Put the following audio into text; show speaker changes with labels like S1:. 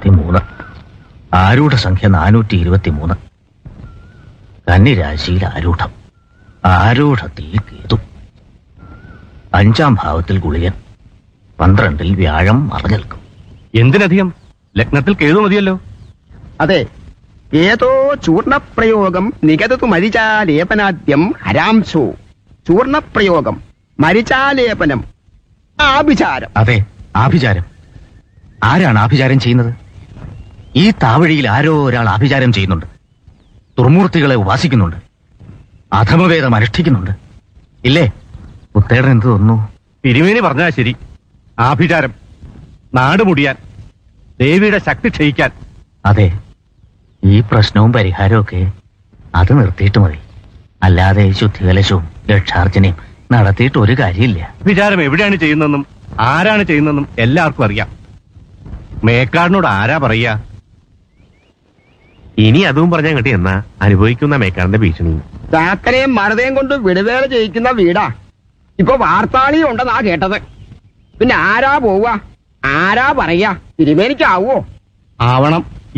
S1: ഇരുപത്തി മൂന്ന് ആരൂഢ സംഖ്യ നാനൂറ്റി ഇരുപത്തി മൂന്ന് കന്നിരാശിയിൽ ആരൂഢം ആരൂഢത്തിൽ കേതു അഞ്ചാം ഭാവത്തിൽ ഗുളികൻ പന്ത്രണ്ടിൽ വ്യാഴം മറഞ്ഞു നിൽക്കും
S2: എന്തിനധികം ലഗ്നത്തിൽ കേതു മതിയല്ലോ
S3: അതെ ഏതോ ചൂർണപ്രയോഗം നികതതു മരിചാലേപനാദ്യം ഹരാംശോ ചൂർണപ്രയോഗം മരിചാലേപനം ആഭിചാരം
S1: അതെ ആഭിചാരം ആരാണ് ആഭിചാരം ചെയ്യുന്നത് ഈ താവഴിയിൽ ആരോ ഒരാൾ ആഭിചാരം ചെയ്യുന്നുണ്ട് ദുർമൂർത്തികളെ ഉപാസിക്കുന്നുണ്ട് അധമവേദം അനുഷ്ഠിക്കുന്നുണ്ട് ഇല്ലേ പുത്തേടൻ എന്ത് തോന്നുന്നു
S2: തിരുമേനി പറഞ്ഞാ ശരി ആഭിചാരം നാട് മുടിയാൻ ദേവിയുടെ ശക്തി ക്ഷയിക്കാൻ
S1: അതെ ഈ പ്രശ്നവും പരിഹാരവും ഒക്കെ അത് നിർത്തിയിട്ട് മതി അല്ലാതെ ശുദ്ധികലശവും രക്ഷാർച്ചനയും നടത്തിയിട്ട് ഒരു കാര്യമില്ല
S2: വിചാരം എവിടെയാണ് ചെയ്യുന്നതെന്നും ആരാണ് ചെയ്യുന്നതെന്നും എല്ലാവർക്കും അറിയാം മേക്കാടിനോട് ആരാ പറയാ
S4: ഇനി അതും പറഞ്ഞാൽ കിട്ടി എന്നാ അനുഭവിക്കുന്ന മേക്കാരന്റെ ഭീഷണി
S3: ചാക്കരയും മരതയും കൊണ്ട് വിടുവേല ചെയ്യിക്കുന്ന വീടാ ഇപ്പൊ വാർത്താളിയും ഉണ്ടെന്നാ കേട്ടത് പിന്നെ ആരാ പോവുക ആരാ പറയാ തിരുമേനിക്കാവോ
S2: ആവണം